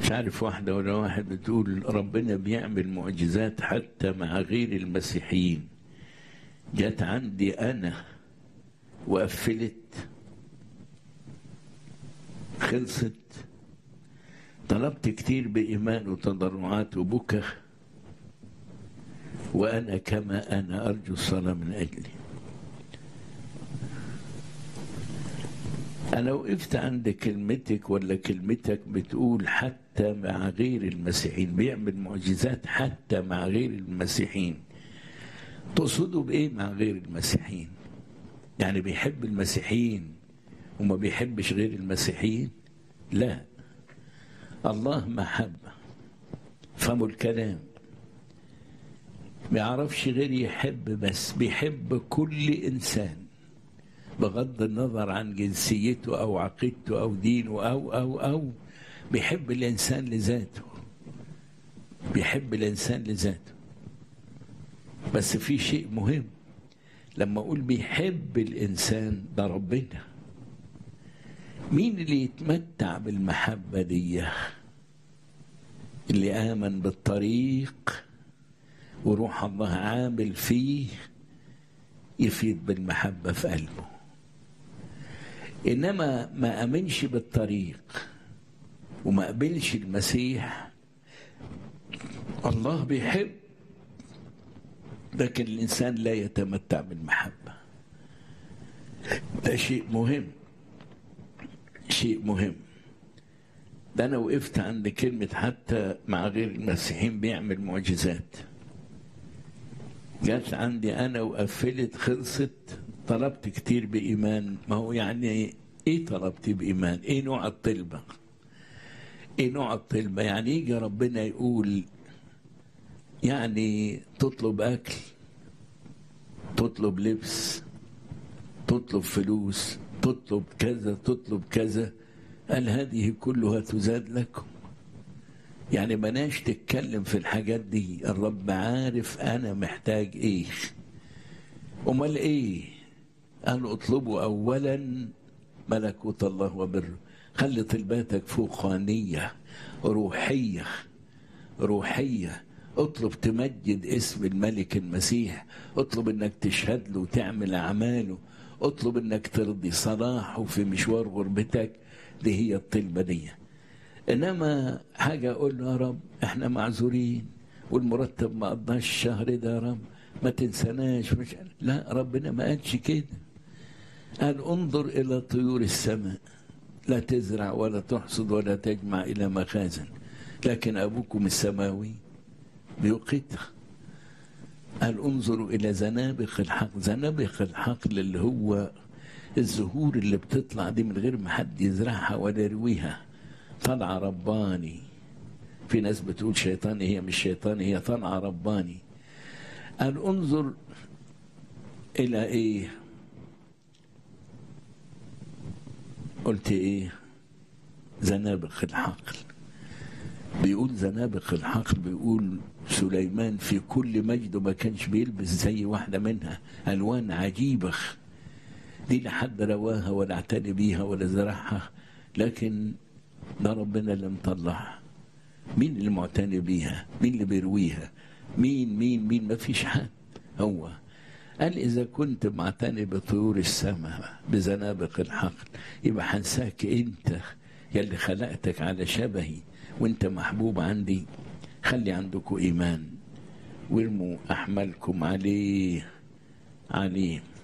مش عارف واحدة ولا واحد بتقول ربنا بيعمل معجزات حتى مع غير المسيحيين جت عندي أنا وقفلت خلصت طلبت كتير بإيمان وتضرعات وبكى وأنا كما أنا أرجو الصلاة من أجلي أنا وقفت عند كلمتك ولا كلمتك بتقول حتى مع غير المسيحيين بيعمل معجزات حتى مع غير المسيحيين تقصدوا بإيه مع غير المسيحيين يعني بيحب المسيحيين وما بيحبش غير المسيحيين لا الله محبة فهموا الكلام ما يعرفش غير يحب بس بيحب كل إنسان بغض النظر عن جنسيته أو عقيدته أو دينه أو أو أو بيحب الإنسان لذاته بيحب الإنسان لذاته بس في شيء مهم لما أقول بيحب الإنسان ده ربنا مين اللي يتمتع بالمحبة دي اللي آمن بالطريق وروح الله عامل فيه يفيد بالمحبة في قلبه إنما ما أمنش بالطريق وما قبلش المسيح الله بيحب لكن الإنسان لا يتمتع بالمحبة ده شيء مهم شيء مهم ده أنا وقفت عند كلمة حتى مع غير المسيحيين بيعمل معجزات جت عندي أنا وقفلت خلصت طلبت كتير بإيمان ما هو يعني إيه طلبت بإيمان إيه نوع الطلبة إيه نوع الطلبة يعني يجي ربنا يقول يعني تطلب أكل تطلب لبس تطلب فلوس تطلب كذا تطلب كذا قال هذه كلها تزاد لكم يعني بلاش تتكلم في الحاجات دي الرب عارف انا محتاج ايه امال ايه قال اطلبوا اولا ملكوت الله وبره خلي طلباتك فوقانيه روحيه روحيه اطلب تمجد اسم الملك المسيح اطلب انك تشهد له وتعمل اعماله اطلب انك ترضي صلاحه في مشوار غربتك دي هي الطلبه دي انما حاجه اقول له يا رب احنا معذورين والمرتب ما قضاش الشهر ده يا رب ما تنسناش مش لا ربنا ما قالش كده قال انظر الى طيور السماء لا تزرع ولا تحصد ولا تجمع الى مخازن لكن ابوكم السماوي بيقيتها قال انظروا الى زنابق الحقل زنابق الحقل اللي هو الزهور اللي بتطلع دي من غير ما حد يزرعها ولا يرويها طلعة رباني في ناس بتقول شيطاني هي مش شيطاني هي طلعة رباني قال انظر إلى إيه قلت إيه زنابق الحقل بيقول زنابق الحقل بيقول سليمان في كل مجده ما كانش بيلبس زي واحدة منها ألوان عجيبة دي لا حد رواها ولا اعتني بيها ولا زرعها لكن ده ربنا اللي مطلعها مين اللي معتني بيها مين اللي بيرويها مين مين مين ما فيش حد هو قال إذا كنت معتني بطيور السماء بزنابق الحقل يبقى هنساك أنت يلي خلقتك على شبهي وأنت محبوب عندي خلي عندكم إيمان وارموا أحمالكم عليه عليه